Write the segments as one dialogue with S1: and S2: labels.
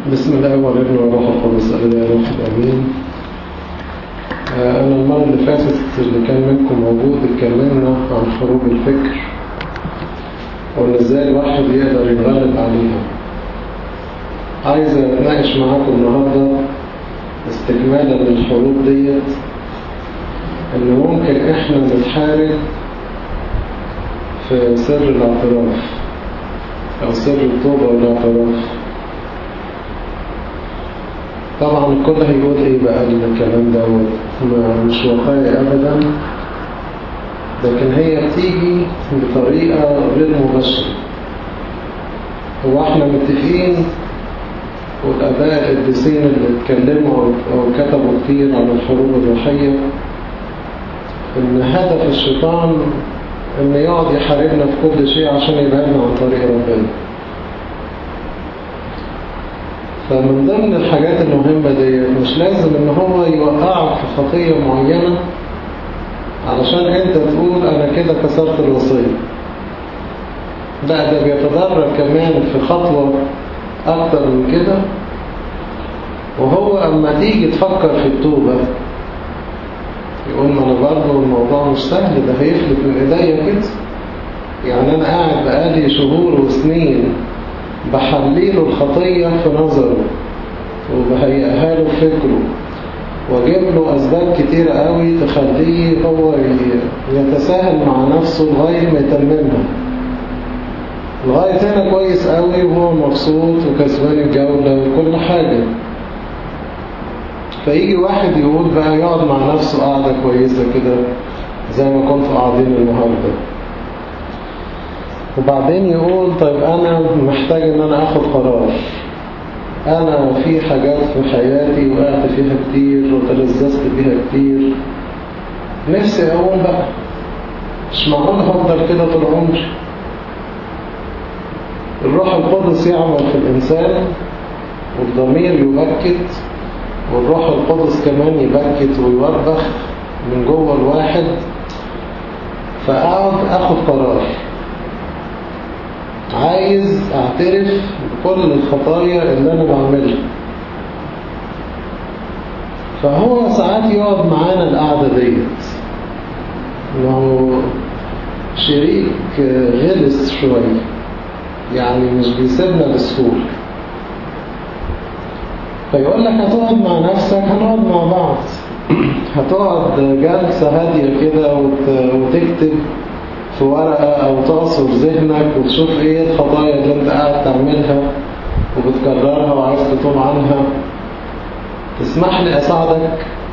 S1: بسم الله والابن والروح القدس الاله الواحد امين آه، انا المره اللي فاتت اللي كان منكم موجود اتكلمنا عن حروب الفكر وان ازاي الواحد يقدر يتغلب عليها عايز اتناقش معاكم النهارده استكمالا للحروب ديت ان ممكن احنا نتحارب في سر الاعتراف او سر التوبه والاعتراف طبعا الكل هيقول ايه بقى الكلام ده مش واقعي ابدا لكن هي بتيجي بطريقة غير مباشرة هو احنا متفقين والاباء القديسين اللي اتكلموا او كتبوا كتير عن الحروب الروحية ان هدف الشيطان ان يقعد يحاربنا في كل شيء عشان يبعدنا عن طريق ربنا فمن ضمن الحاجات المهمة دي مش لازم ان هو يوقعك في خطية معينة علشان انت تقول انا كده كسرت الوصية لا ده بيتدرج كمان في خطوة اكتر من كده وهو اما تيجي تفكر في التوبة يقول ما انا برضه الموضوع مش سهل ده هيفلت من ايديا كده يعني انا قاعد بقالي شهور وسنين بحليله الخطية في نظره وبهيئها له فكره واجيب له أسباب كتيرة قوي تخليه هو يتساهل مع نفسه لغاية ما يتممها لغاية هنا كويس قوي وهو مبسوط وكسبان الجولة وكل حاجة فيجي واحد يقول بقى يقعد مع نفسه قاعدة كويسة كده زي ما كنتوا قاعدين النهارده وبعدين يقول طيب أنا محتاج إن أنا أخد قرار أنا في حاجات في حياتي وقعت فيها كتير وتلذذت بيها كتير نفسي أقوم بقى مش معقول هفضل كده طول عمري الروح القدس يعمل في الإنسان والضمير يبكت والروح القدس كمان يبكت ويوبخ من جوه الواحد فأقعد أخد قرار عايز اعترف بكل الخطايا اللي انا بعملها فهو ساعات يقعد معانا القعدة ديت انه شريك غلس شوية يعني مش بيسيبنا بسهولة فيقول لك هتقعد مع نفسك هنقعد مع بعض هتقعد جلسة هادية كده وتكتب في ورقة أو تعصر ذهنك وتشوف إيه الخطايا اللي أنت قاعد تعملها وبتكررها وعايز تتوب عنها تسمح لي أساعدك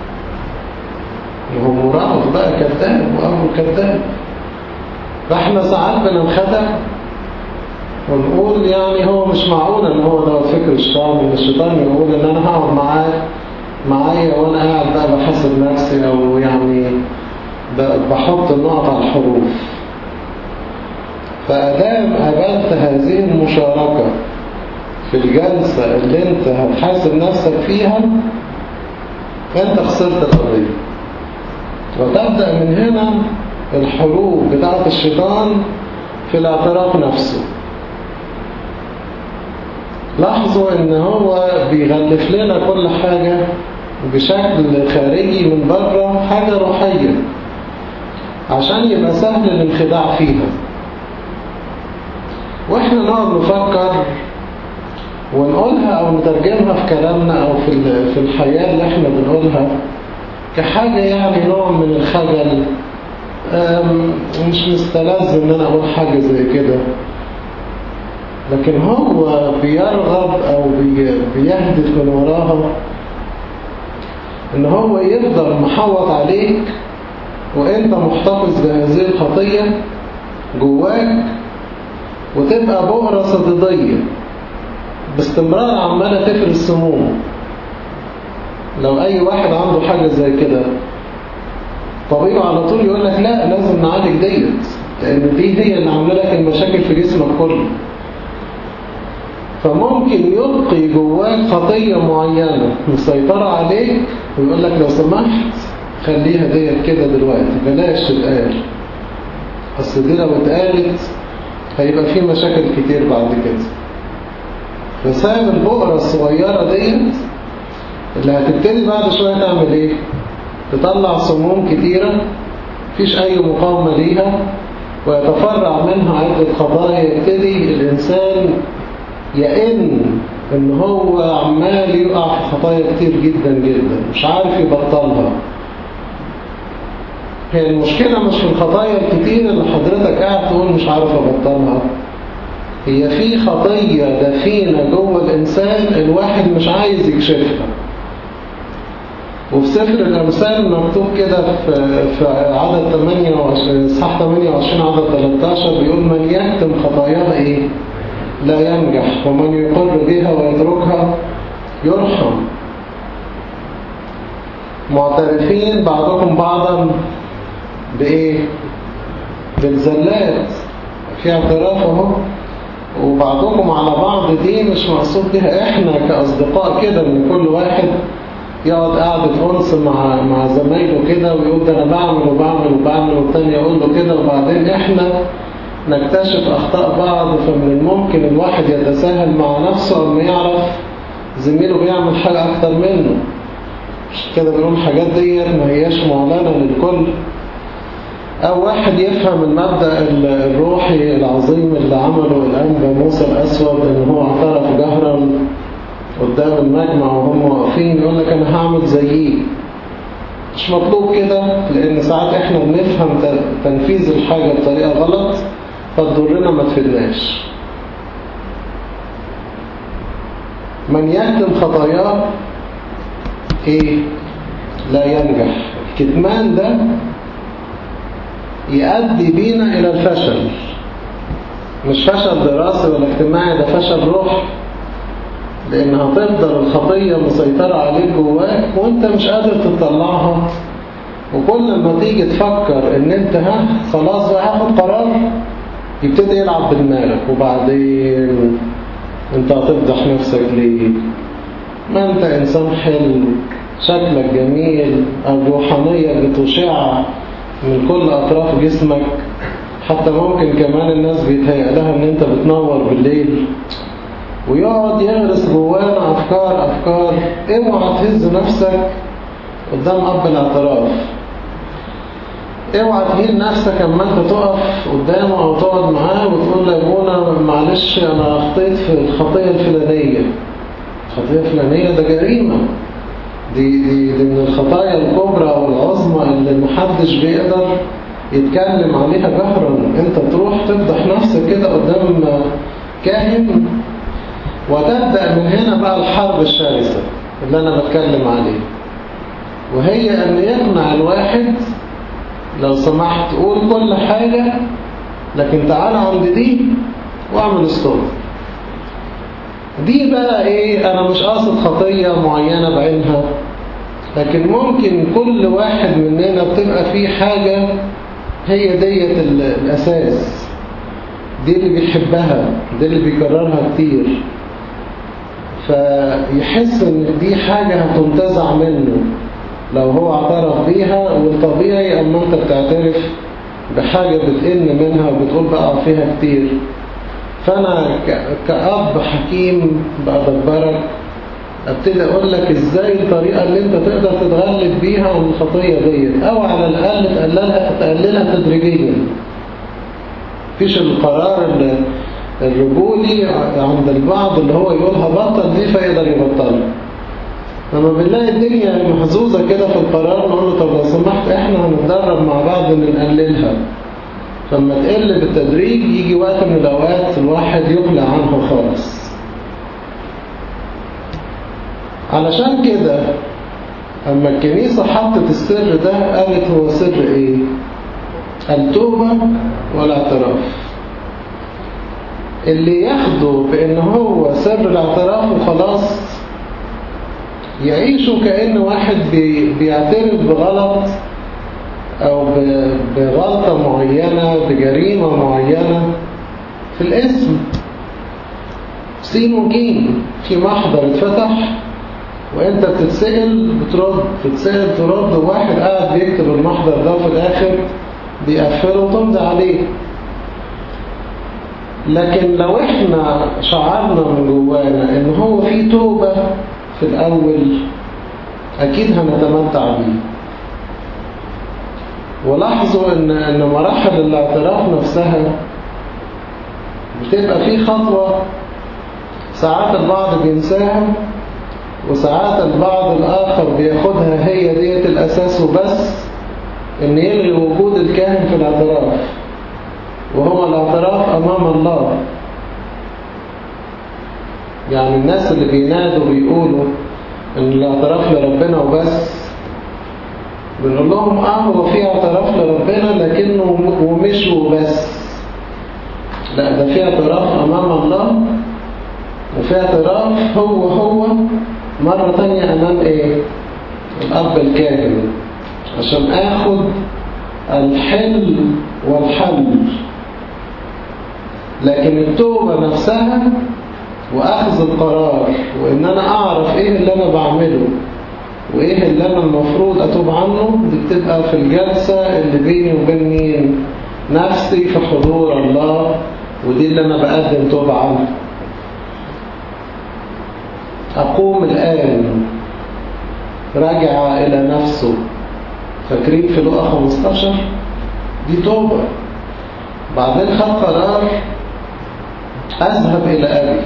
S1: هو مراقب بقى كذاب وأمر كذاب فإحنا ساعات بننخدع ونقول يعني هو مش معقول ان هو ده فكر الشيطان ان الشيطان يقول ان انا هقعد معاه معايا وانا قاعد بقى بحاسب نفسي او يعني بحط النقط على الحروف فأدام قابلت هذه المشاركة في الجلسة اللي انت هتحاسب نفسك فيها انت خسرت القضية وتبدأ من هنا الحروب بتاعة الشيطان في الاعتراف نفسه لاحظوا ان هو بيغلف لنا كل حاجة بشكل خارجي من بره حاجة روحية عشان يبقى سهل الانخداع فيها واحنا نقعد نفكر ونقولها او نترجمها في كلامنا او في في الحياة اللي احنا بنقولها كحاجة يعني نوع من الخجل مش مستلذ ان انا اقول حاجة زي كده لكن هو بيرغب او بيهدف من وراها ان هو يفضل محوط عليك وانت محتفظ بهذه الخطية جواك وتبقى بؤرة صديدية باستمرار عمالة تفرز سموم لو اي واحد عنده حاجة زي كده طبيب على طول يقول لك لا لازم نعالج ديت لان دي هي اللي عامله لك المشاكل في جسمك كله فممكن يلقي جواك خطية معينة مسيطرة عليك ويقول لك لو سمحت خليها ديت كده دلوقتي بلاش تتقال اصل دي لو اتقالت هيبقى في مشاكل كتير بعد كده فساب البقرة الصغيرة ديت اللي هتبتدي بعد شوية تعمل ايه تطلع سموم كتيرة مفيش اي مقاومة ليها ويتفرع منها عدة خطايا يبتدي الانسان يئن ان هو عمال يقع في خطايا كتير جدا جدا مش عارف يبطلها هي المشكلة مش في الخطايا الكتير اللي حضرتك قاعد تقول مش عارف ابطلها هي في خطية دفينة جوه الإنسان الواحد مش عايز يكشفها وفي سفر الأمثال مكتوب كده في, في عدد 28 صح 28 عدد 13 بيقول من يكتم خطاياه إيه لا ينجح ومن يقر بها ويتركها يرحم معترفين بعضكم بعضا بإيه بالزلات في اعتراف اهو وبعضكم على بعض دي مش مقصود بها احنا كأصدقاء كده ان كل واحد يقعد قاعدة أنس مع مع زمايله كده ويقول ده أنا بعمل وبعمل وبعمل والتاني يقول له كده وبعدين إحنا نكتشف أخطاء بعض فمن الممكن الواحد يتساهل مع نفسه أما يعرف زميله بيعمل حاجة أكتر منه مش كده بنقول الحاجات ديت ما هياش معلنة للكل أو واحد يفهم المبدأ الروحي العظيم اللي عمله الأنبا موسى الأسود إن هو اعترف جهرا قدام المجمع وهم واقفين يقول لك أنا هعمل زيه مش مطلوب كده لأن ساعات إحنا بنفهم تنفيذ الحاجة بطريقة غلط فتضرنا ما تفيدناش من يكتم خطاياه إيه لا ينجح الكتمان ده يؤدي بينا إلى الفشل مش فشل دراسي ولا اجتماعي ده فشل روح لأن هتفضل الخطية مسيطرة عليك جواك وانت مش قادر تطلعها وكل ما تيجي تفكر ان انت ها خلاص بقى هاخد قرار يبتدي يلعب بدماغك وبعدين انت هتفضح نفسك ليه ما انت انسان حلو شكلك جميل الروحانية بتشع من كل أطراف جسمك حتى ممكن كمان الناس بيتهيأ لها ان انت بتنور بالليل ويقعد يغرس جوانا أفكار أفكار اوعى تهز نفسك قدام أب الاعتراف اوعى تهين نفسك اما انت تقف قدامه او تقعد معاه وتقول له يا ابونا معلش انا اخطيت في الخطية الفلانية الخطية الفلانية ده جريمة دي, دي, دي من الخطايا الكبرى والعظمى اللي محدش بيقدر يتكلم عليها جهرا انت تروح تفضح نفسك كده قدام كاهن وتبدأ من هنا بقى الحرب الشرسة اللي انا بتكلم عليه وهي ان يقنع الواحد لو سمحت قول كل حاجة لكن تعال عند دي واعمل ستوب دي بقى ايه انا مش قاصد خطية معينة بعينها لكن ممكن كل واحد مننا بتبقى فيه حاجة هي ديت الاساس دي اللي بيحبها دي اللي بيكررها كتير فيحس ان دي حاجة هتنتزع منه لو هو اعترف بيها والطبيعي اما انت بتعترف بحاجة بتقن منها وبتقول بقى فيها كتير فانا كأب حكيم بأدبرك ابتدي اقول لك ازاي الطريقة اللي انت تقدر تتغلب بيها عن الخطية ديت او على الاقل تقللها, تقللها تدريجيا فيش القرار الرجولي عند البعض اللي هو يقولها بطل دي فيقدر يبطلها لما بنلاقي الدنيا محظوظة كده في القرار نقول له طب لو سمحت احنا هنتدرب مع بعض ان نقللها فلما تقل بالتدريج يجي وقت من الأوقات الواحد يقلع عنها خالص علشان كده أما الكنيسة حطت السر ده قالت هو سر إيه التوبة والاعتراف اللي ياخده بأن هو سر الاعتراف وخلاص يعيشوا كأن واحد بي بيعترف بغلط أو بغلطة معينة بجريمة معينة في الاسم سين وجيم في محضر اتفتح وانت بتتسأل بترد تتسأل ترد وواحد قاعد بيكتب المحضر ده في الآخر بيقفله وتمضي عليه لكن لو احنا شعرنا من جوانا ان هو في توبة في الاول اكيد هنتمتع بيه ولاحظوا ان ان مراحل الاعتراف نفسها بتبقى في خطوة ساعات البعض بينساها وساعات البعض الآخر بياخدها هي ديت الأساس وبس إن يلغي وجود الكاهن في الاعتراف وهو الاعتراف أمام الله يعني الناس اللي بينادوا بيقولوا إن الاعتراف لربنا وبس بنقول لهم آه هو في اعتراف لربنا لكنه ومش وبس لا ده في اعتراف أمام الله وفي اعتراف هو هو مرة تانية أمام إيه؟ الأب الكاهن عشان آخد الحل والحل لكن التوبة نفسها وأخذ القرار وإن أنا أعرف إيه اللي أنا بعمله وإيه اللي أنا المفروض أتوب عنه دي بتبقى في الجلسة اللي بيني وبين مين نفسي في حضور الله ودي اللي أنا بقدم توبة عنه أقوم الآن راجع إلى نفسه فاكرين في لقا 15 دي توبة بعدين خد قرار أذهب إلى أبي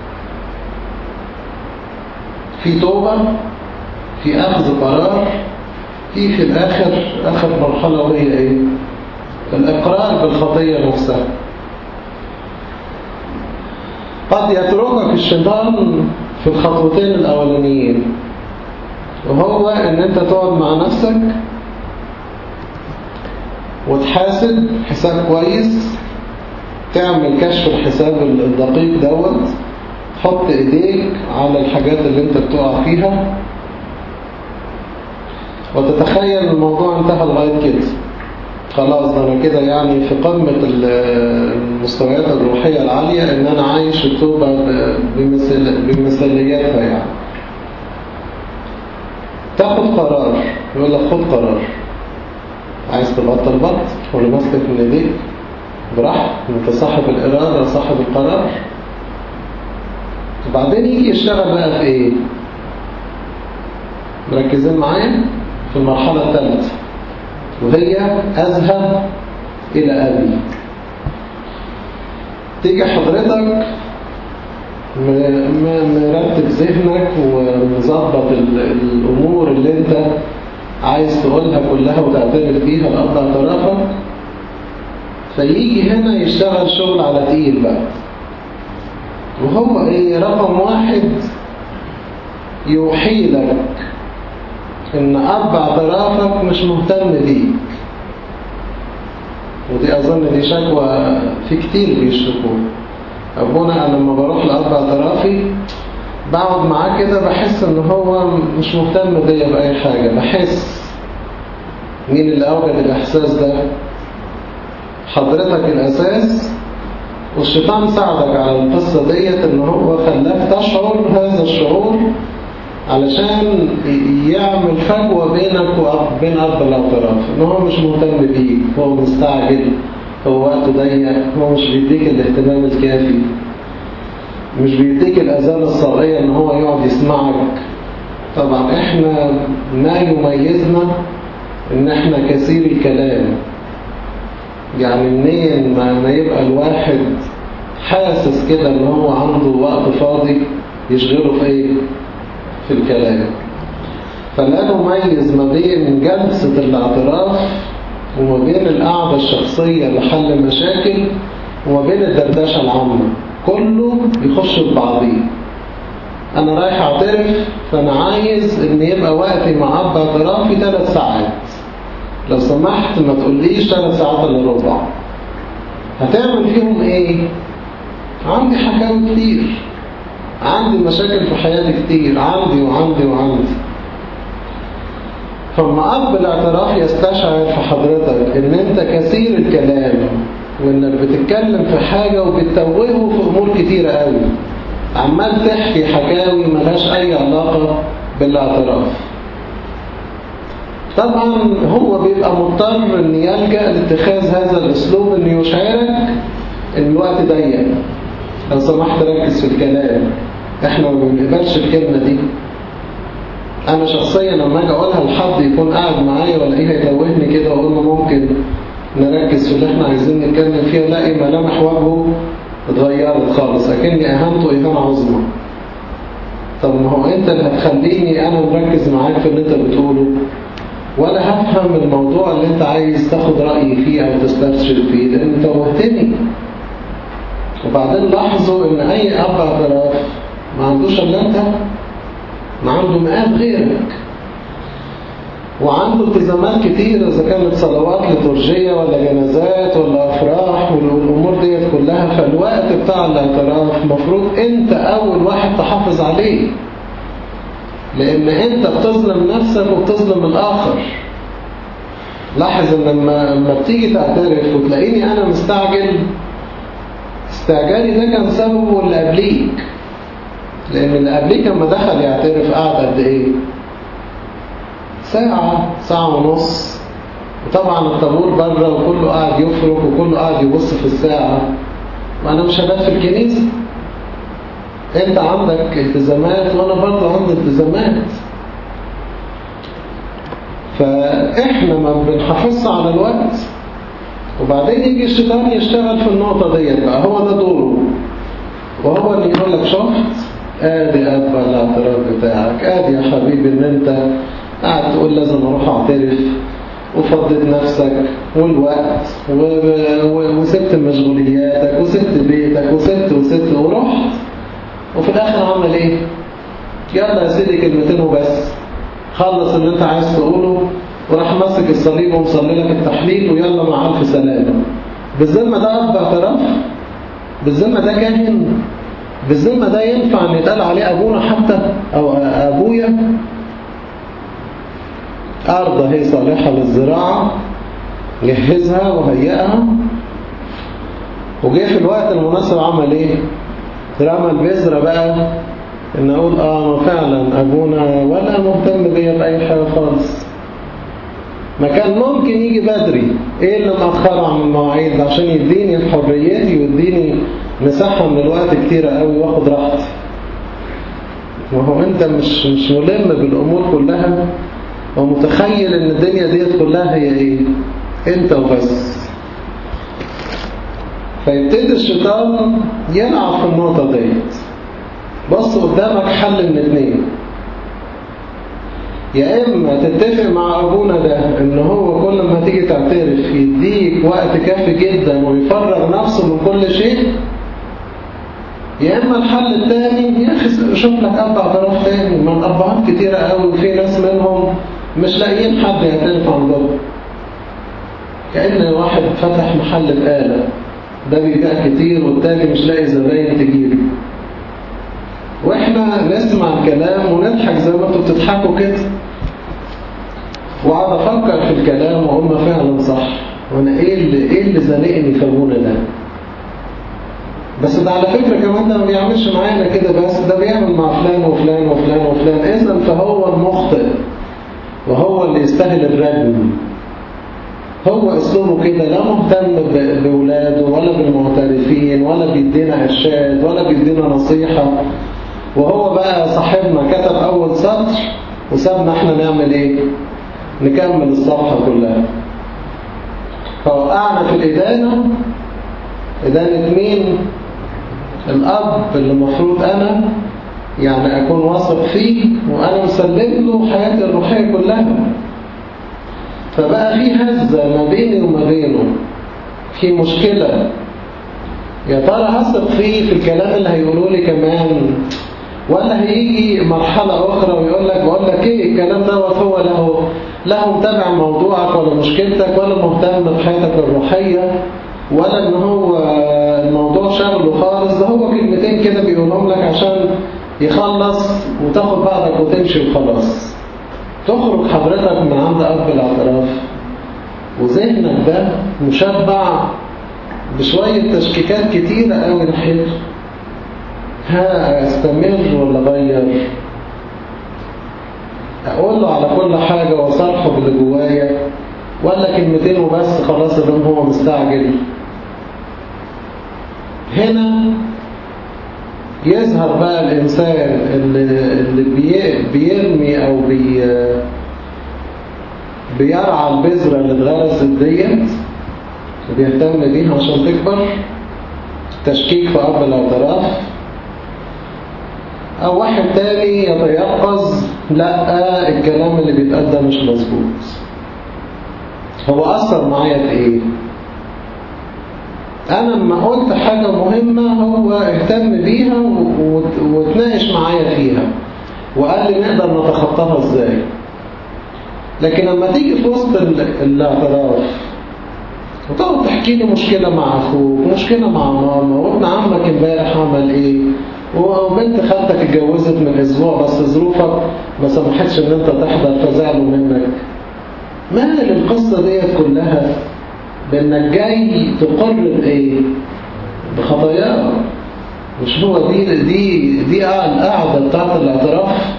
S1: في توبة في أخذ قرار في في الآخر آخر مرحلة وهي إيه الإقرار بالخطية نفسها قد يتركك الشيطان في الخطوتين الأولانيين وهو ان انت تقعد مع نفسك وتحاسب حساب كويس تعمل كشف الحساب الدقيق دوت تحط ايديك على الحاجات اللي انت بتقع فيها وتتخيل الموضوع انتهى لغاية كده خلاص ده انا كده يعني في قمة المستويات الروحية العالية ان انا عايش التوبة بمثال بمثالياتها يعني تاخد قرار يقول لك خد قرار عايز تبطل بط ولا ماسكك من ايديك براحتك انت صاحب الارادة صاحب القرار وبعدين يجي يشتغل بقى في ايه مركزين معايا في المرحلة الثالثة وهي أذهب إلى أبي تيجي حضرتك مرتب ذهنك ومظبط الأمور اللي انت عايز تقولها كلها وتعترف فيها لأرض اعترافك فيجي هنا يشتغل شغل على تقيل بقى وهو ايه رقم واحد يوحي لك ان اب اعترافك مش مهتم بيك ودي اظن دي شكوى في كتير بيشتكوا ابونا انا لما بروح لاب اعترافي بقعد معاه كده بحس ان هو مش مهتم بيا باي حاجه بحس مين اللي اوجد الاحساس ده حضرتك الاساس والشيطان ساعدك على القصه ديت ان هو خلاك تشعر هذا الشعور علشان يعمل فجوة بينك وبين أب الاعتراف إن هو مش مهتم بيك هو مستعجل هو وقته ضيق هو مش بيديك الاهتمام الكافي مش بيديك الأذان الصاغية إن هو يقعد يسمعك طبعا إحنا ما يميزنا إن إحنا كثير الكلام يعني منين ما يبقى الواحد حاسس كده إن هو عنده وقت فاضي يشغله في إيه في الكلام فلا نميز ما بين جلسة الاعتراف وما بين القعدة الشخصية لحل مشاكل وما بين الدردشة العامة كله يخش في بعضيه أنا رايح أعترف فأنا عايز إن يبقى وقتي مع أب اعترافي ثلاث ساعات لو سمحت ما تقوليش ثلاث ساعات إلا ربع هتعمل فيهم إيه؟ عندي حكاوي كتير عندي مشاكل في حياتي كتير عندي وعندي وعندي فلما أب الاعتراف يستشعر في حضرتك ان انت كثير الكلام وانك بتتكلم في حاجة وبتتوهه في امور كتيرة قوي عمال تحكي حكاوي ملهاش اي علاقة بالاعتراف طبعا هو بيبقى مضطر ان يلجأ لاتخاذ هذا الاسلوب انه يشعرك ان الوقت ضيق لو سمحت ركز في الكلام احنا ما بنقبلش الكلمة دي انا شخصيا لما اجي اقولها لحد يكون قاعد معايا والاقيه يتوهني كده واقول له ممكن نركز في اللي احنا عايزين نتكلم فيه الاقي ملامح وجهه اتغيرت خالص اكني اهمته اهانه عظمى طب ما هو انت اللي هتخليني انا مركز معاك في اللي انت بتقوله ولا هفهم الموضوع اللي انت عايز تاخد رأيي فيه او تسترشد فيه لان توهتني وبعدين لاحظوا ان اي اب اعتراف ما عندوش الا انت ما عنده مئات غيرك وعنده التزامات كتير إذا كانت صلوات لترجية ولا جنازات ولا أفراح والأمور ديت كلها فالوقت بتاع الاعتراف مفروض أنت أول واحد تحافظ عليه لأن أنت بتظلم نفسك وبتظلم الآخر لاحظ ان لما لما بتيجي تعترف وتلاقيني انا مستعجل استعجالي ده كان سببه اللي قبليك لان اللي قبليك لما دخل يعترف قعد قد ايه ساعة ساعة ونص وطبعا الطابور بره وكله قاعد يفرك وكله قاعد يبص في الساعة وانا مش هبات في الكنيسة انت عندك التزامات وانا برضه عندي التزامات فاحنا ما بنحافظش على الوقت وبعدين يجي الشيطان يشتغل في النقطة ديت بقى هو ده دوره وهو اللي يقول لك شفت ادي ابا الاعتراف بتاعك ادي يا حبيبي ان انت قاعد تقول لازم اروح اعترف وفضت نفسك والوقت و... و... وسبت مشغولياتك وسبت بيتك وسبت وسبت ورحت وفي الاخر عمل ايه يلا يا سيدي كلمتين وبس خلص اللي انت عايز تقوله وراح ماسك الصليب ومصلي لك التحليل ويلا مع الف سلامه بالذمه ده اب اعتراف بالذمه ده كاهن بالذمه ده ينفع ان يتقال عليه ابونا حتى او ابويا أرض هي صالحة للزراعة جهزها وهيئها وجه في الوقت المناسب عمل ايه رمى البذرة بقى ان اقول اه فعلا ابونا ولا مهتم بيا بأي حاجة خالص ما كان ممكن يجي بدري ايه اللي مأخره عن المواعيد عشان يديني حريتي ويديني مساحة من الوقت كتيرة قوي واخد راحتي وهو انت مش مش ملم بالامور كلها ومتخيل ان الدنيا ديت كلها هي ايه انت وبس فيبتدي الشيطان يلعب في النقطة ديت بص قدامك حل من اتنين يا اما تتفق مع ابونا ده ان هو كل ما تيجي تعترف يديك وقت كافي جدا ويفرغ نفسه من كل شيء يا اما الحل الثاني يا اخي شوف لك اب اعتراف تاني ما الابهات كتيره قوي وفي ناس منهم مش لاقيين حد يعترف عندهم كأن واحد فتح محل بقالة ده بيبيع كتير والتاني مش لاقي زباين تجيله واحنا نسمع الكلام ونضحك زي ما انتوا بتضحكوا كده وقعد افكر في الكلام واقول ما فعلا صح وانا ايه اللي ايه اللي زنقني في ابونا ده بس ده على فكرة كمان ده ما بيعملش معانا كده بس ده بيعمل مع فلان وفلان وفلان وفلان اذا فهو المخطئ وهو اللي يستاهل الرجم هو اسلوبه كده لا مهتم بولاده ولا بالمعترفين ولا بيدينا ارشاد ولا بيدينا نصيحة وهو بقى صاحبنا كتب اول سطر وسابنا احنا نعمل ايه نكمل الصفحة كلها فوقعنا في الإدانة إدانة مين الأب اللي المفروض أنا يعني أكون واثق فيه وأنا مسلم له حياتي الروحية كلها فبقى في هزة ما بيني وما بينه في مشكلة يا ترى هثق فيه في الكلام اللي هيقولوا لي كمان ولا هيجي مرحلة أخرى ويقول لك بقول لك إيه الكلام دوت هو له له متابع موضوعك ولا مشكلتك ولا مهتم بحياتك الروحية ولا إن هو الموضوع شغله خالص ده هو كلمتين كده بيقولهم لك عشان يخلص وتاخد بعضك وتمشي وخلاص تخرج حضرتك من عند أب الاعتراف وذهنك ده مشبع بشوية تشكيكات كتيرة قوي ناحيته ها استمر ولا غير اقول له على كل حاجة واصرحه باللي جوايا ولا كلمتين وبس خلاص اللي هو مستعجل هنا يظهر بقى الإنسان اللي, اللي بي- بيرمي أو بي بيرعى البذرة اللي اتغرست ديت وبيهتم بيها عشان تكبر تشكيك في أرض الاعتراف أو واحد تاني يتيقظ لا الكلام اللي بيتقدم مش مظبوط هو أثر معايا في إيه؟ أنا لما قلت حاجة مهمة هو اهتم بيها وت- وتناقش معايا فيها وقال لي نقدر نتخطاها إزاي لكن لما تيجي في وسط ال- الاعتراف وتقعد تحكي لي مشكلة مع أخوك مشكلة مع ماما وابن عمك امبارح عمل إيه وبنت خالتك اتجوزت من أسبوع بس ظروفك ما سمحتش إن أنت تحضر فزعلوا منك مال القصة ديت كلها بأنك جاي تقر بإيه؟ بخطاياك مش هو دي دي دي القعدة بتاعت الاعتراف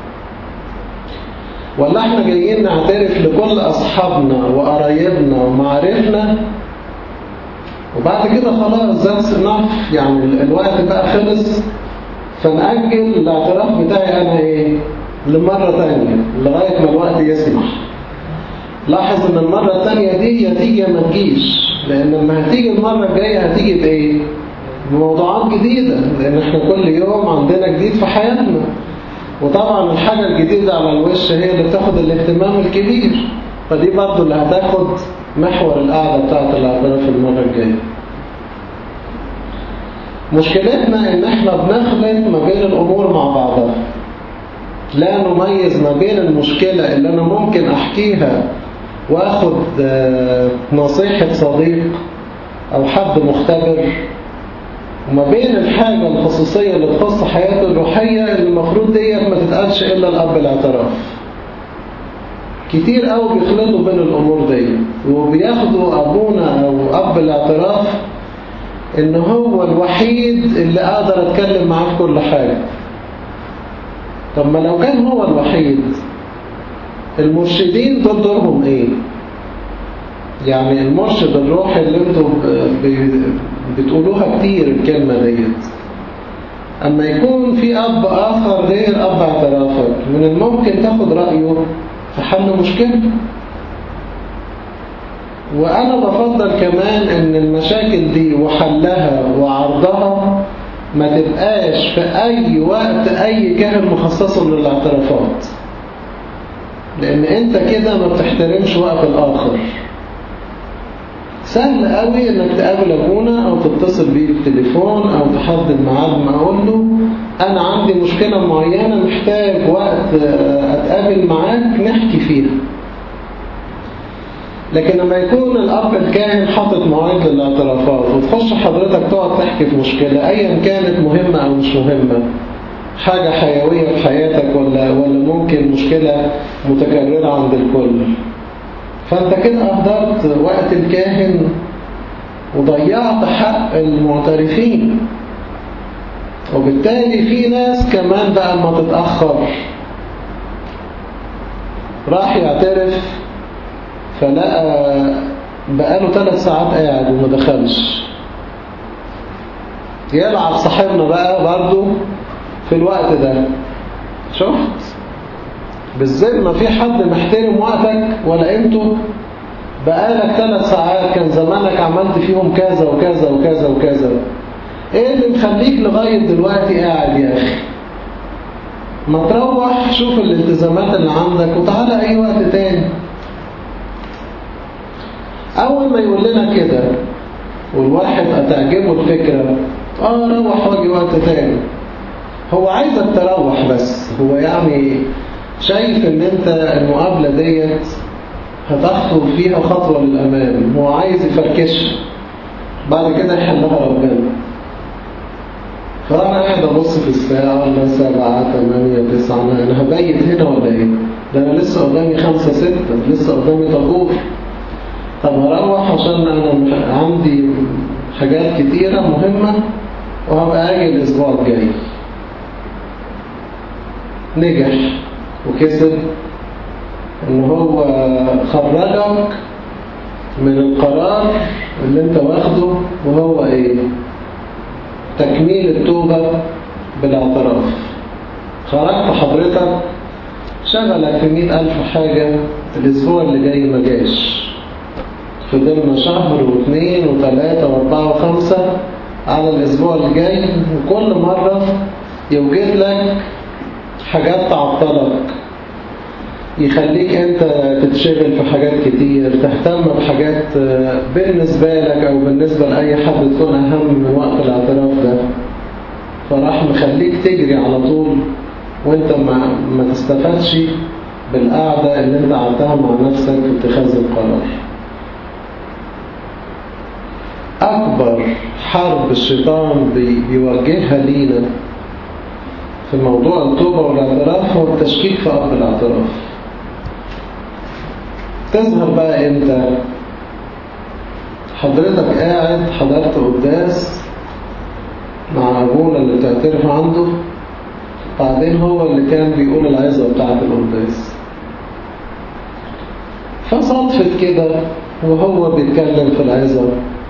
S1: ولا احنا جايين نعترف لكل أصحابنا وقرايبنا ومعارفنا وبعد كده خلاص that's enough يعني ال- الوقت بقى خلص فنأجل الاعتراف بتاعي أنا إيه لمرة تانية لغاية ما الوقت يسمح لاحظ ان المرة التانية دي يا تيجي يا ما تجيش لان لما هتيجي المرة الجاية هتيجي بايه بموضوعات جديدة لان احنا كل يوم عندنا جديد في حياتنا وطبعا الحاجة الجديدة على الوش هي اللي بتاخد الاهتمام الكبير فدي برضو اللي هتاخد محور القعدة بتاعت الاعتراف المرة الجاية مشكلتنا ان احنا بنخلط ما بين الامور مع بعضها لا نميز ما بين المشكلة اللي أنا ممكن أحكيها وأخد آه، نصيحة صديق أو حد مختبر وما بين الحاجة الخصوصية اللي تخص حياته الروحية اللي المفروض ديت ما تتقالش إلا الأب الاعتراف كتير قوي بيخلطوا بين الأمور دي وبياخدوا أبونا أو أب الاعتراف إن هو الوحيد اللي أقدر أتكلم معاه في كل حاجة طب ما لو كان هو الوحيد المرشدين دول دورهم ايه يعني المرشد الروحي اللي انتوا ب- ب- بتقولوها كتير الكلمة ديت اما يكون في اب اخر غير اب اعترافك من الممكن تاخد رأيه في حل مشكلة وانا بفضل كمان ان المشاكل دي وحلها وعرضها ما تبقاش في أي وقت أي كاهن مخصصه للاعترافات لأن أنت كده ما بتحترمش وقت الآخر سهل قوي انك تقابل ابونا او تتصل بيه بالتليفون او تحدد ميعاد ما اقول له انا عندي مشكله معينه محتاج وقت آه، اتقابل معاك نحكي فيها لكن لما يكون الأب الكاهن حاطط مواعيد للاعترافات وتخش حضرتك تقعد تحكي في مشكلة أيا كانت مهمة أو مش مهمة حاجة حيوية في حياتك ولا ولا ممكن مشكلة متكررة عند الكل فأنت كده أهدرت وقت الكاهن وضيعت حق المعترفين وبالتالي في ناس كمان بقى ما تتأخر راح يعترف فلقى بقاله ثلاث ساعات قاعد وما دخلش يلعب صاحبنا بقى برضو في الوقت ده شفت بالذمة في حد محترم وقتك ولا قيمته بقالك ثلاث ساعات كان زمانك عملت فيهم كذا وكذا وكذا وكذا ايه اللي مخليك لغاية دلوقتي قاعد يا اخي ما تروح شوف الالتزامات اللي عندك وتعالى اي وقت تاني أول ما يقول لنا كده والواحد هتعجبه الفكرة آه روح واجي وقت تاني هو عايزك تروح بس هو يعني شايف ان انت المقابلة ديت هتخطو فيها خطوة للأمام هو عايز يفركشها بعد كده يحلها ربنا فأنا قاعد أبص في الساعة ولا سبعة تمانية تسعة أنا هبيت هنا ولا إيه؟ ده أنا لسه قدامي خمسة ستة لسه قدامي طابور طب هروح عشان أنا عندي حاجات كتيرة مهمة وهبقى أجي الأسبوع الجاي نجح وكسب إن هو خرجك من القرار اللي أنت واخده وهو إيه؟ تكميل التوبة بالاعتراف خرجت حضرتك شغلك في مئة ألف حاجة الأسبوع اللي جاي ما جاش فضلنا شهر واثنين وثلاثة واربعة وخمسة على الأسبوع اللي جاي وكل مرة يوجد لك حاجات تعطلك يخليك انت تتشغل في حاجات كتير تهتم بحاجات بالنسبة لك او بالنسبة لأي حد تكون اهم من وقت الاعتراف ده فراح مخليك تجري على طول وانت ما, ما تستفادش بالقعدة اللي انت قعدتها مع نفسك في اتخاذ القرار أكبر حرب الشيطان بيوجهها لينا في موضوع التوبة والاعتراف هو التشكيك في أرض الاعتراف تظهر بقى امتى حضرتك قاعد حضرت قداس مع أبونا اللي بتعترف عنده بعدين هو اللي كان بيقول العظة بتاعت القداس فصدفت كده وهو بيتكلم في العظة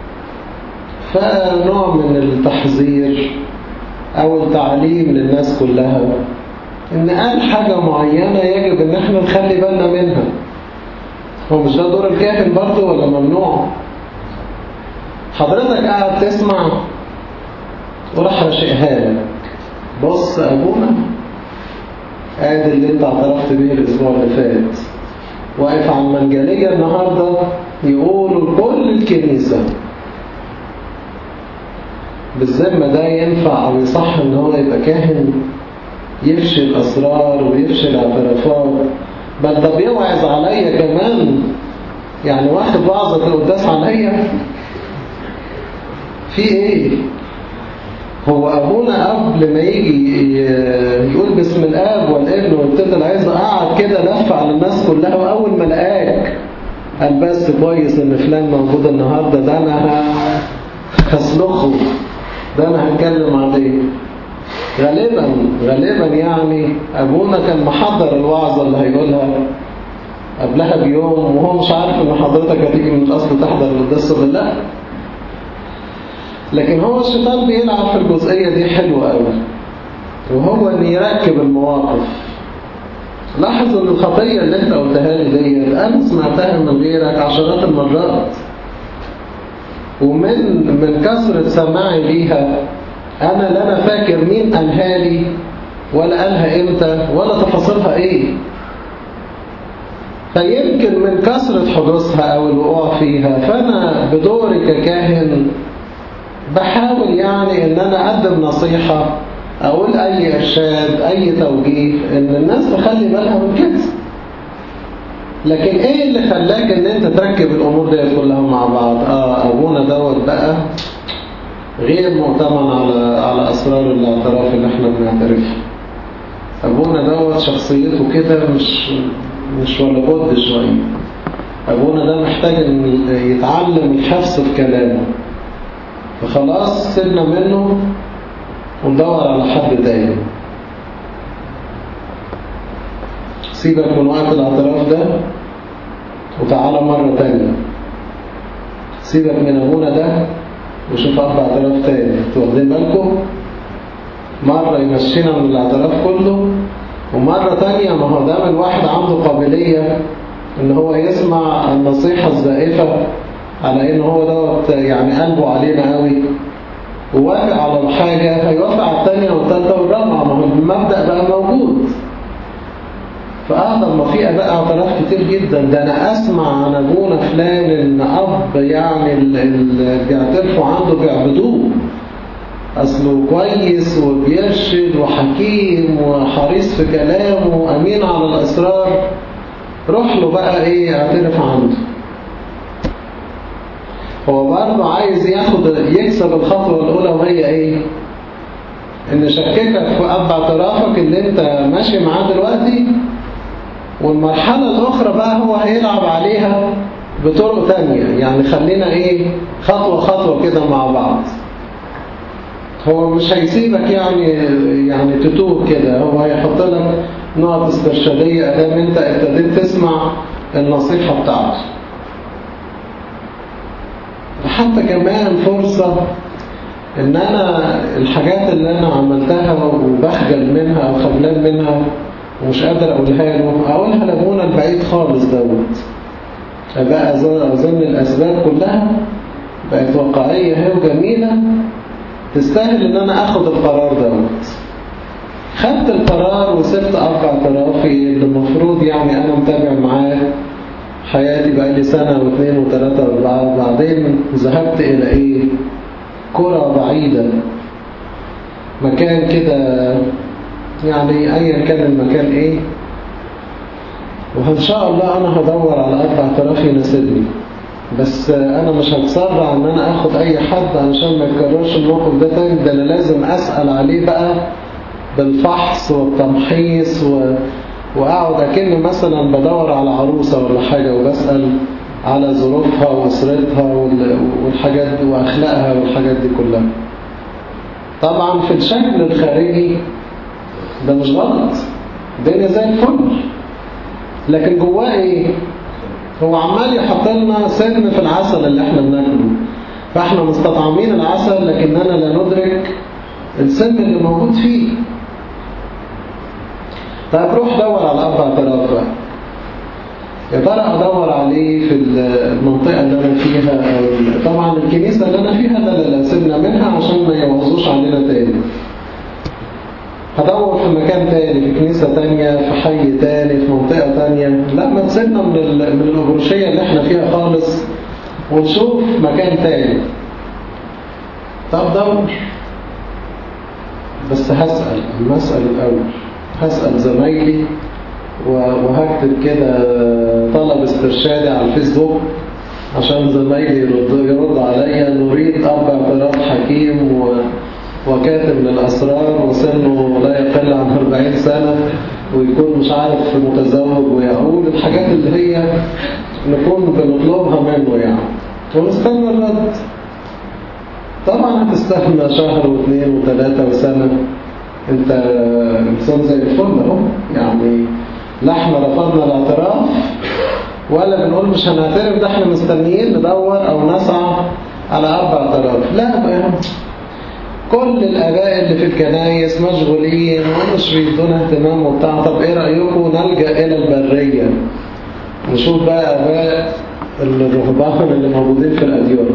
S1: فنوع من التحذير أو التعليم للناس كلها إن قال حاجة معينة يجب إن احنا نخلي بالنا منها هو مش ده دور الكاهن برضه ولا ممنوع حضرتك قاعد تسمع وراح رشقها لك بص أبونا ادي اللي انت اعترفت بيه الأسبوع اللي فات واقف على المنجلية النهاردة يقولوا لكل الكنيسة بالذمة ده ينفع أو يصح إن هو يبقى كاهن يفشي الأسرار ويفشي الاعترافات بل ده بيوعظ عليا كمان يعني واخد وعظة القداس عليا في ايه هو ابونا قبل ما يجي يقول باسم الاب والابن وابتدى العزة قعد كده لف على الناس كلها واول ما لقاك قال بس كويس ان فلان موجود النهارده ده انا هسلخه ده انا هتكلم عليه غالبا غالبا يعني ابونا كان محضر الوعظة اللي هيقولها قبلها بيوم وهو مش عارف ان حضرتك هتيجي من الاصل تحضر القداس ولا لا لكن هو الشيطان بيلعب في الجزئية دي حلوة قوي وهو ان يركب المواقف لاحظ ان الخطية اللي انت قلتها لي دي انا سمعتها من غيرك عشرات المرات ومن من كثرة سماعي ليها انا لا انا فاكر مين قالها لي ولا قالها امتى ولا تفاصيلها ايه فيمكن من كثرة حدوثها او الوقوع فيها فانا بدوري ككاهن بحاول يعني ان انا اقدم نصيحة اقول اي ارشاد اي توجيه ان الناس تخلي بالها من كده لكن ايه اللي خلاك ان انت تركب الامور دي كلها مع بعض اه ابونا دوت بقى غير مؤتمن على على اسرار الاعتراف اللي احنا بنعترفها ابونا دوت شخصيته كده مش مش ولا بد شويه ابونا ده محتاج ان يتعلم الحفظ في كلامه فخلاص سيبنا منه وندور على حد تاني سيبك من وقت الاعتراف ده وتعالى مرة تانية سيبك من أبونا ده وشوف أربع اعتراف تاني واخدين بالكم مرة يمشينا من الاعتراف كله ومرة تانية ما هو دام الواحد عنده قابلية ان هو يسمع النصيحة الزائفة على ان هو دوت يعني قلبه علينا قوي ووافق على الحاجة هيوافق على التانية والتالتة والرابعة ما هو المبدأ بقى موجود فأعظم ما في أباء اعتراف كتير جدا ده أنا أسمع عن أبونا فلان إن أب يعني اللي بيعترفوا عنده بيعبدوه أصله كويس وبيرشد وحكيم وحريص في كلامه وأمين على الأسرار روح له بقى إيه اعترف عنده هو برضه عايز ياخد يكسب الخطوة الأولى وهي إيه؟ إن شككك في أب اعترافك اللي أنت ماشي معاه دلوقتي والمرحلة الأخرى بقى هو هيلعب عليها بطرق تانية يعني خلينا إيه خطوة خطوة كده مع بعض هو مش هيسيبك يعني يعني تتوه كده هو هيحط لك نقط استرشادية أدام أنت ابتديت تسمع النصيحة بتاعته حتى كمان فرصة ان انا الحاجات اللي انا عملتها وبخجل منها او خجلان منها ومش قادر اقولها له اقولها لابونا البعيد خالص دوت بقى اظن الاسباب كلها بقت واقعية هي وجميلة تستاهل ان انا اخد القرار دوت خدت القرار وسبت اب اعترافي اللي المفروض يعني انا متابع معاه حياتي بقى لي سنة واثنين وثلاثة واربعة وبعدين ذهبت الى ايه كرة بعيدة مكان كده يعني ايا كان المكان ايه وان شاء الله انا هدور على اب اعتراف يناسبني بس انا مش هتسرع ان انا اخد اي حد علشان ما يتكررش الموقف ده تاني ده انا لازم اسأل عليه بقى بالفحص والتمحيص و... واقعد اكن مثلا بدور على عروسة ولا حاجة وبسأل على ظروفها واسرتها وال... والحاجات دي واخلاقها والحاجات دي كلها طبعا في الشكل الخارجي ده مش غلط الدنيا زي الفل لكن جواه ايه هو عمال يحط لنا سن في العسل اللي احنا بناكله فاحنا مستطعمين العسل لكننا لا ندرك السن اللي موجود فيه طيب روح دور على اب اعتراف بقى يا ترى ادور عليه في المنطقه اللي انا فيها او طبعا الكنيسه اللي انا فيها ده اللي سيبنا منها عشان ما يوظوش علينا تاني هدور في مكان تاني في كنيسة تانية في حي تاني في منطقة تانية لا ما تسيبنا من, من الأبرشية اللي احنا فيها خالص ونشوف مكان تاني طب دور بس هسأل المسأل الأول هسأل زمايلي وهكتب كده طلب استرشادي على الفيسبوك عشان زمايلي يرد, يرد عليا نريد أب اعتراف حكيم و وكاتب للأسرار وسنه لا يقل عن 40 سنة ويكون مش عارف متزوج ويقول الحاجات اللي هي نكون بنطلبها منه يعني ونستنى الرد طبعا هتستنى شهر واثنين وثلاثة وسنة انت انسان زي الفل اهو يعني لا احنا رفضنا الاعتراف ولا بنقول مش هنعترف ده احنا مستنيين ندور او نسعى على اربع اعتراف لا بقى كل الآباء اللي في الكنايس مشغولين ومش بيدونا اهتمام وبتاع طب ايه رأيكم نلجأ إلى البرية نشوف بقى آباء الرهبان اللي موجودين في الأديرة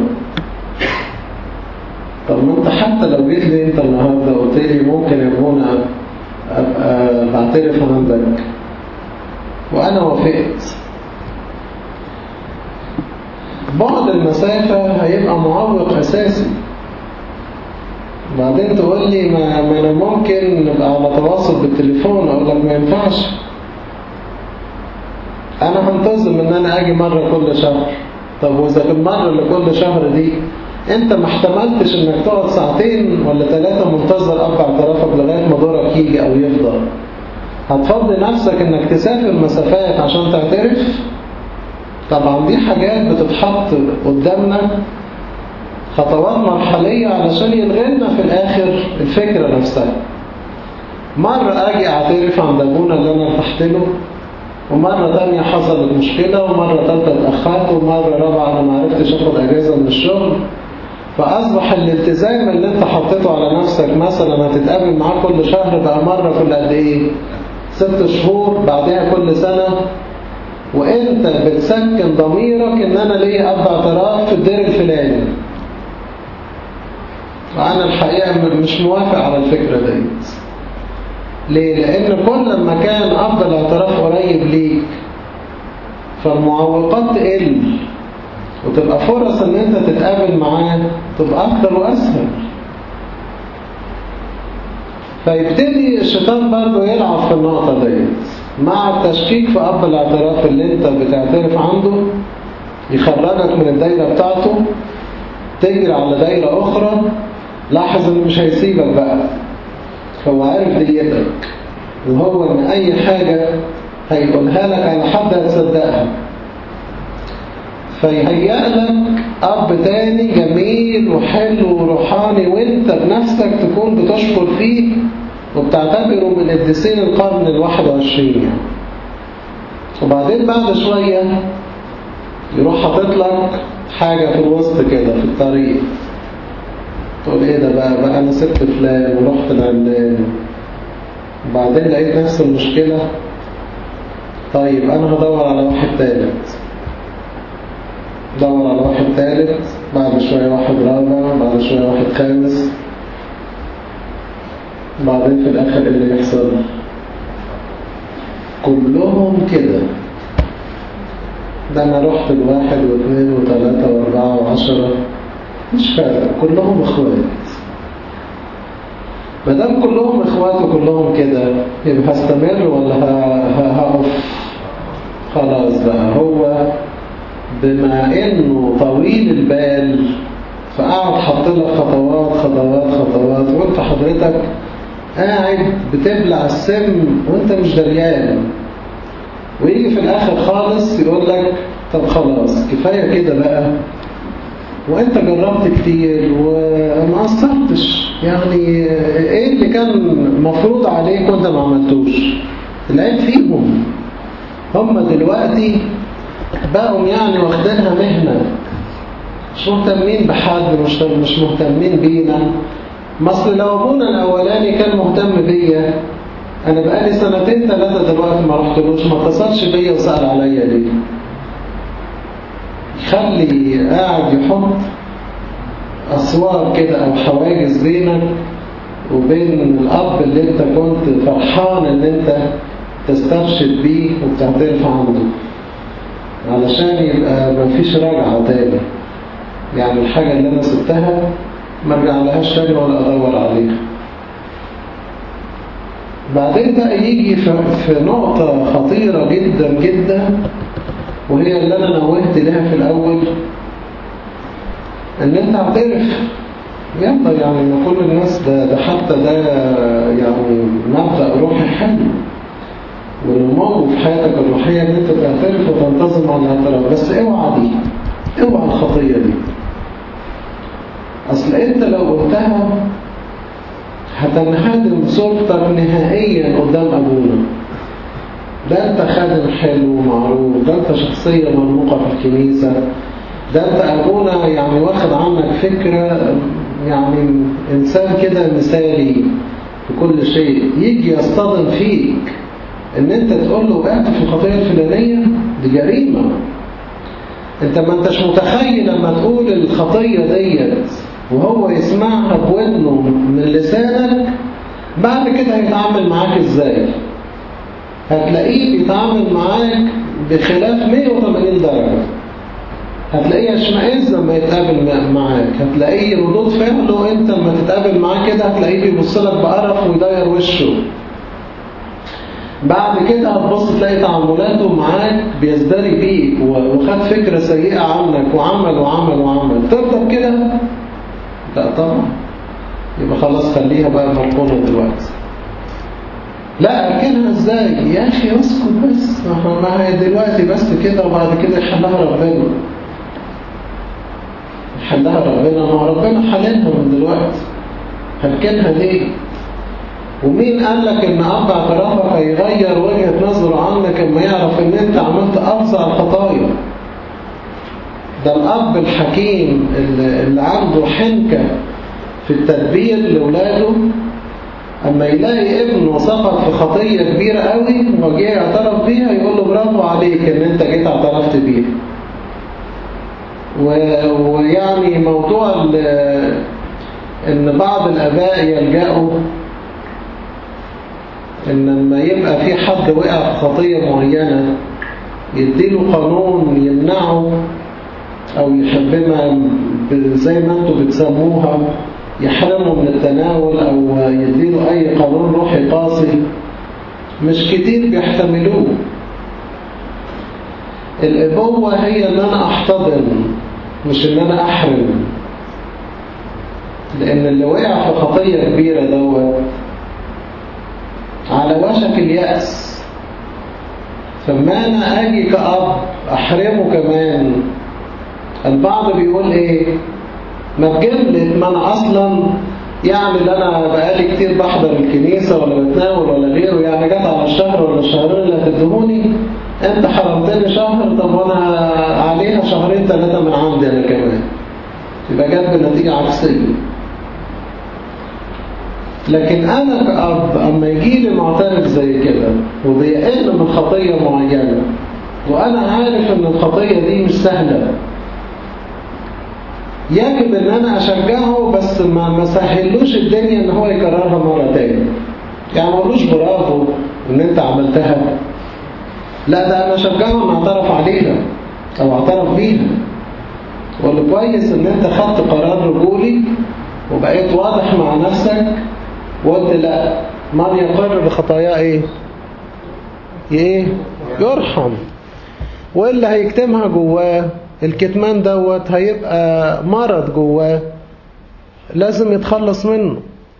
S1: طب ما انت حتى لو جيت لي انت النهارده قلت لي ممكن يا ابونا ابقى بعترف عندك وانا وافقت بعد المسافة هيبقى معوق أساسي بعدين تقول لي ما, ما أنا ممكن نبقى على تواصل بالتليفون أقول لك ما ينفعش أنا هنتظم إن أنا أجي مرة كل شهر طب وإذا المرة اللي كل شهر دي أنت ما احتملتش إنك تقعد ساعتين ولا ثلاثة منتظر أب اعترافك لغاية ما دورك يجي أو يفضل هتفضي نفسك إنك تسافر مسافات عشان تعترف طبعا دي حاجات بتتحط قدامنا خطوات مرحلية علشان يلغينا في الآخر الفكرة نفسها مرة أجي أعترف عند أبونا اللي أنا ارتحت له ومرة تانية حصلت مشكلة ومرة تالتة اتأخرت ومرة رابعة أنا معرفتش أخد أجازة من الشغل فأصبح الالتزام اللي أنت حطيته على نفسك مثلا هتتقابل معاه كل شهر بقى مرة كل قد إيه؟ ست شهور بعدها كل سنة وانت بتسكن ضميرك ان انا ليه اب اعتراف في الدير الفلاني وانا الحقيقة مش موافق على الفكرة ديت ليه؟ لان كل ما كان اب الاعتراف قريب ليك فالمعوقات تقل وتبقى فرص ان انت تتقابل معاه تبقى اكتر واسهل فيبتدي الشيطان برضه يلعب في النقطة ديت مع التشكيك في أب الاعتراف اللي انت بتعترف عنده يخرجك من الدايرة بتاعته تجري على دايرة أخرى لاحظ انه مش هيسيبك بقى هو عارف ديتك وهو ان اي حاجة هيقولها لك على حد هتصدقها فيهيأ لك أب تاني جميل وحلو وروحاني وانت بنفسك تكون بتشكر فيه وبتعتبره من قديسين القرن الواحد وعشرين يعني. وبعدين بعد شوية يروح حاطط لك حاجة في الوسط كده في الطريق تقول ايه ده بقى بقى انا سبت فلان ورحت لعلان وبعدين لقيت نفس المشكلة طيب انا هدور على واحد تالت دور على واحد تالت بعد شوية واحد رابع بعد شوية واحد خامس بعدين في الاخر إيه اللي يحصل كلهم كده ده انا رحت لواحد واثنين وثلاثة واربعة وعشرة مش فارق كلهم اخوات ما دام كلهم اخوات وكلهم كده يبقى هستمر ولا هقف خلاص بقى هو بما انه طويل البال فقعد حط لك خطوات خطوات خطوات وانت حضرتك قاعد بتبلع السم وانت مش دريان ويجي في الاخر خالص يقول لك طب خلاص كفاية كده بقى وانت جربت كتير وما قصرتش يعني ايه اللي كان مفروض عليك وانت ما عملتوش العيب فيهم هم دلوقتي بقوا يعني واخدينها مهنة مش مهتمين بحد مش مش مهتمين بينا مصر لو ابونا الاولاني كان مهتم بيا انا بقالي سنتين ثلاثة دلوقتي ما رحتلوش ما اتصلش بيا وسأل عليا ليه يخلي قاعد يحط أسوار كده أو حواجز بينك وبين الأب اللي أنت كنت فرحان إن أنت تسترشد بيه وبتعترف عنه علشان يبقى مفيش رجعة تاني يعني الحاجة اللي أنا سبتها ما ارجع لهاش تاني ولا أدور عليها بعدين بقى يجي في نقطة خطيرة جدا جدا وهي اللي أنا نوهت لها في الأول إن أنت اعترف يلا يعني ما كل الناس ده, ده حتى ده يعني مبدأ روحي حلو والنمو في حياتك الروحية إن أنت تعترف وتنتظم على الاعتراف بس اوعى دي اوعى الخطية دي أصل أنت لو قلتها هتنهدم صورتك نهائيا قدام أبونا ده أنت خادم حلو ومعروف ده أنت شخصية مرموقة في الكنيسة ده أنت أبونا يعني واخد عنك فكرة يعني إنسان كده مثالي في كل شيء يجي يصطدم فيك إن أنت تقول له وقعت في الخطية الفلانية دي جريمة أنت ما أنتش متخيل لما تقول الخطية ديت وهو يسمعها بودنه من لسانك بعد كده هيتعامل معاك ازاي هتلاقيه بيتعامل معاك بخلاف 180 درجة هتلاقيه اشمئز لما يتقابل معاك هتلاقيه ردود فعله انت لما تتقابل معاه كده هتلاقيه بيبص لك بقرف ويدير وشه بعد كده هتبص تلاقي تعاملاته معاك بيزدري بيك وخد فكرة سيئة عنك وعمل وعمل وعمل تفضل كده لا طبعا يبقى خلاص خليها بقى مركونة دلوقتي لا أركنها ازاي يا أخي اسكت بس ما هي دلوقتي بس كده وبعد كده يحلها ربنا يحلها ربنا ما ربنا حللها من دلوقتي هركنها ليه ومين قال لك ان اب اعترافك هيغير وجهة نظره عنك اما يعرف ان انت عملت افظع الخطايا ده الاب الحكيم اللي, اللي عنده حنكة في التدبير لاولاده اما يلاقي ابنه سقط في خطية كبيرة قوي وجه يعترف بيها يقول له برافو عليك ان انت جيت اعترفت بيها ويعني موضوع ان بعض الاباء يلجأوا ان لما يبقى في حد وقع في خطية معينة يديله قانون يمنعه او يحبمها زي ما انتم بتسموها يحرمه من التناول او يديله اي قانون روحي قاسي مش كتير بيحتملوه الابوة هي ان انا احتضن مش ان انا احرم لان اللي وقع في خطية كبيرة دوت على وشك اليأس فما أنا أجي كأب أحرمه كمان البعض بيقول إيه ما بجملة ما أنا أصلا يعني اللي أنا بقالي كتير بحضر الكنيسة ولا بتناول ولا غيره يعني جت على الشهر ولا الشهرين اللي هتدهوني أنت حرمتني شهر طب وأنا عليها شهرين ثلاثة من عندي أنا كمان يبقى جت بنتيجة عكسية لكن أنا كأب أما يجي لي معترف زي كده وبيقل من خطية معينة وأنا عارف إن الخطية دي مش سهلة يجب إن أنا أشجعه بس ما ما سهلوش الدنيا إن هو يكررها مرة تاني يعني ما اقولوش برافو إن أنت عملتها لا ده أنا أشجعه إن اعترف عليها أو اعترف بيها واللي كويس إن أنت خدت قرار رجولي وبقيت واضح مع نفسك وقلت لا من يقر بخطاياه ايه ايه يرحم واللي هيكتمها جواه الكتمان دوت هيبقى مرض جواه لازم يتخلص منه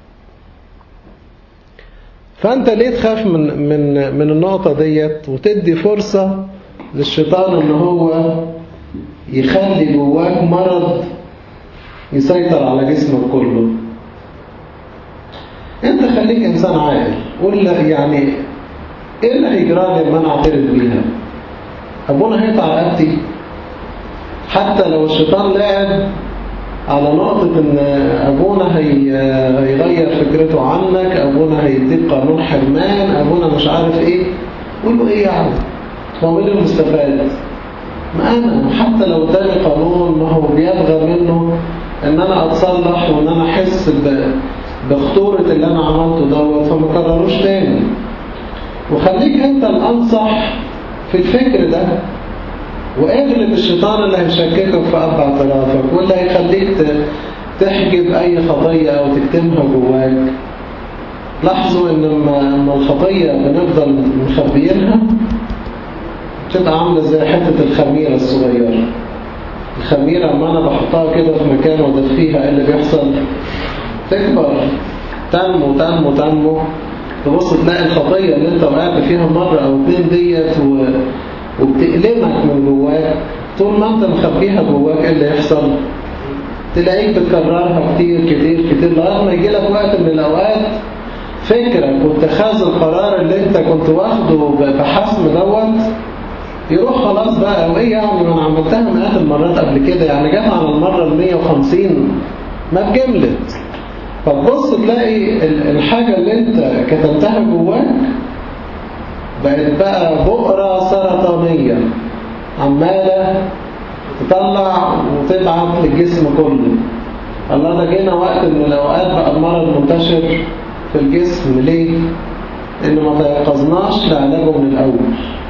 S1: فانت ليه تخاف من من من النقطه ديت وتدي فرصه للشيطان ان هو يخلي جواك مرض يسيطر على جسمك كله انت خليك انسان عاقل قول يعني ايه اللي هيجرى لي لما انا اعترف بيها ابونا هيقطع رقبتي حتى لو الشيطان لعب على نقطة ان ابونا هي... هيغير فكرته عنك ابونا هيديك قانون حرمان ابونا مش عارف ايه قول له ايه يعني هو مين المستفاد ما انا حتى لو اداني قانون ما هو بيبغى منه ان انا اتصلح وان انا احس ب... بخطورة اللي انا عملته دوت فما كرروش تاني وخليك انت الانصح في الفكر ده واغلب الشيطان اللي هيشككك في اب اعترافك واللي هيخليك تحجب اي خطية او تكتمها جواك لاحظوا ان لما الخطية بنفضل مخبيينها تبقى عاملة زي حتة الخميرة الصغيرة الخميرة اما انا بحطها كده في مكان وادفيها ايه اللي بيحصل تكبر تنمو تنمو تنمو تبص تلاقي الخطية اللي انت وقعت فيها مرة او اتنين ديت و... وبتألمك من جواك طول ما انت مخبيها جواك ايه اللي يحصل تلاقيك بتكررها كتير كتير كتير لغايه ما يجي لك وقت من الاوقات فكرك واتخاذ القرار اللي انت كنت واخده بحسم دوت يروح خلاص بقى وايه يعني ما انا عملتها مئات المرات قبل كده يعني جت على المره ال 150 ما اتجملت فتبص تلاقي الحاجه اللي انت كتمتها جواك بقت بقى بؤره سرطانيه عماله تطلع وتبعت للجسم كله الله ده جينا وقت من الاوقات بقى المرض منتشر في الجسم ليه؟ ان ما تيقظناش لعلاجه من الاول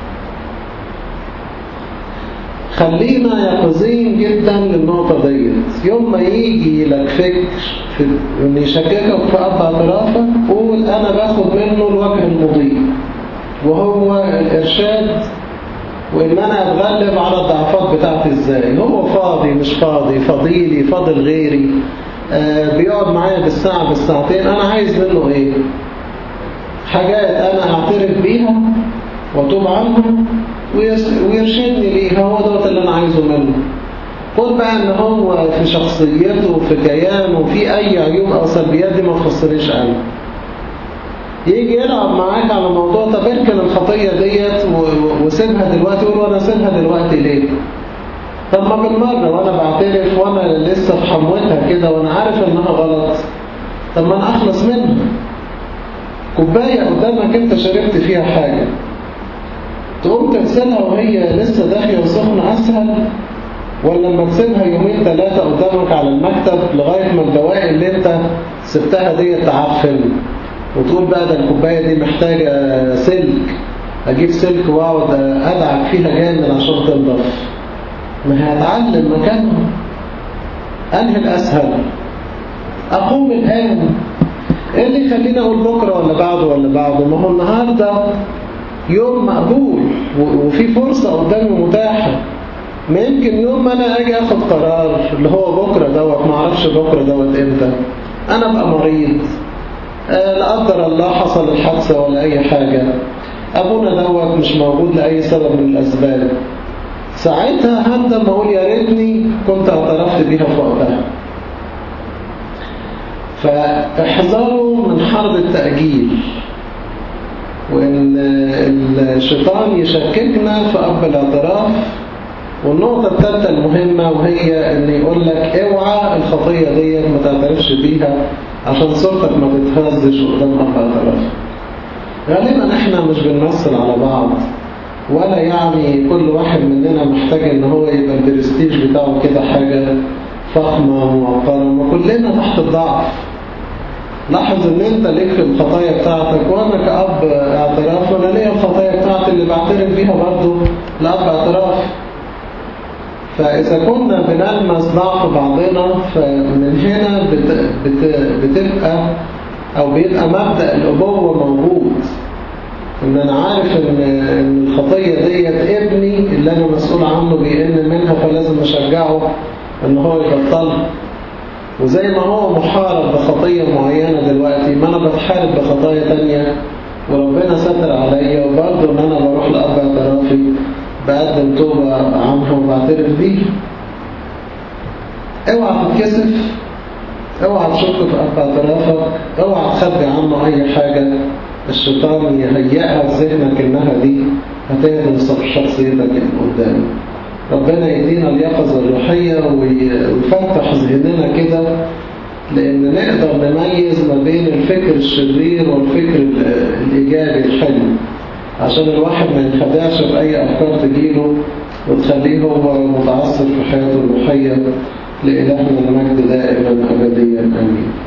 S1: خلينا يقظين جدا للنقطة ديت يوم ما يجي لك فكر ان يشككك في اب اعترافك قول انا باخد منه الوجه المضيء وهو الارشاد وان انا اتغلب على الضعفات بتاعتي ازاي هو فاضي مش فاضي فضيلي فاضل غيري آه بيقعد معايا بالساعة بالساعتين انا عايز منه ايه حاجات انا اعترف بيها واتوب عنها ويرشدني ليها هو دوت اللي انا عايزه منه قول بقى ان هو في شخصيته في كيانه في اي عيوب او سلبيات دي ما تخصنيش انا يجي يلعب معاك على موضوع طب اركن الخطيه ديت وسيبها دلوقتي يقول وانا سيبها دلوقتي ليه طب ما بالمره وانا بعترف وانا لسه في حموتها كده وانا عارف انها غلط طب ما انا اخلص منها كوبايه قدامك انت شربت فيها حاجه تقوم تغسلها وهي لسه دافيه وسخنه اسهل ولا لما تسيبها يومين ثلاثه قدامك على المكتب لغايه ما الدواء اللي انت سبتها دي تعفن وتقول بقى ده الكوبايه دي محتاجه سلك اجيب سلك واقعد ادعك فيها جامد عشان تنضف ما هتعلم مكانها انهي الاسهل اقوم الان ايه اللي يخليني اقول بكره ولا بعده ولا بعده ما هو النهارده يوم مقبول وفي فرصة قدامي متاحة ما يمكن يوم ما انا اجي اخد قرار اللي هو بكرة دوت ما اعرفش بكرة دوت امتى انا ابقى مريض آه لا قدر الله حصل الحادثة ولا اي حاجة ابونا دوت مش موجود لاي سبب من الاسباب ساعتها هندم اقول يا ريتني كنت اعترفت بيها في وقتها فاحذروا من حرب التأجيل وإن الشيطان يشككنا في أب الاعتراف والنقطة الثالثة المهمة وهي ان يقول لك اوعى الخطية ديت ما تعترفش بيها عشان صورتك ما تتهزش قدام أربع طرف غالبا احنا مش بنمثل على بعض ولا يعني كل واحد مننا محتاج ان هو يبقى البرستيج بتاعه كده حاجة فخمة موقرة ما كلنا تحت الضعف لاحظ ان انت ليك في الخطايا بتاعتك وانا كأب اعتراف وانا ليا الخطايا بتاعتي اللي بعترف بيها برضه لأب اعتراف فإذا كنا بنلمس ضعف بعضنا فمن هنا بت... بت... بتبقى أو بيبقى مبدأ الأبوة موجود إن أنا عارف إن إن الخطية ديت ابني اللي أنا مسؤول عنه بيئن منها فلازم أشجعه إن هو يبطلها وزي ما هو محارب بخطية معينة دلوقتي ما أنا بتحارب بخطايا تانية وربنا ستر عليا وبرضه إن أنا بروح لأب اعترافي بقدم توبة عنها وبعترف بيها اوعى تتكسف اوعى تشك في أب اعترافك اوعى تخبي عنه أي حاجة الشيطان يهيئها في ذهنك إنها دي هتهدم شخصيتك اللي قدام ربنا يدينا اليقظة الروحية ويفتح ذهننا كده لأن نقدر نميز ما بين الفكر الشرير والفكر الإيجابي الحلو عشان الواحد ما ينخدعش بأي أفكار تجيله وتخليه هو متعصب في حياته الروحية لإلهنا المجد دائما أبديا آمين